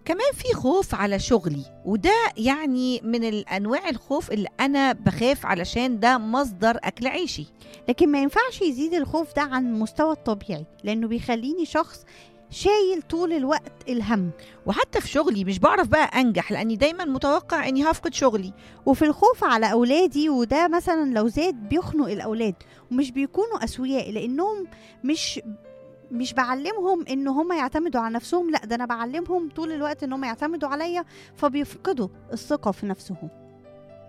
كمان في خوف على شغلي وده يعني من الانواع الخوف اللي انا بخاف علشان ده مصدر اكل عيشي لكن ما ينفعش يزيد الخوف ده عن المستوى الطبيعي لانه بيخليني شخص شايل طول الوقت الهم وحتى في شغلي مش بعرف بقى انجح لاني دايما متوقع اني هفقد شغلي وفي الخوف على اولادي وده مثلا لو زاد بيخنق الاولاد ومش بيكونوا اسوياء لانهم مش مش بعلمهم ان هم يعتمدوا على نفسهم لا ده انا بعلمهم طول الوقت ان هم يعتمدوا عليا فبيفقدوا الثقه في نفسهم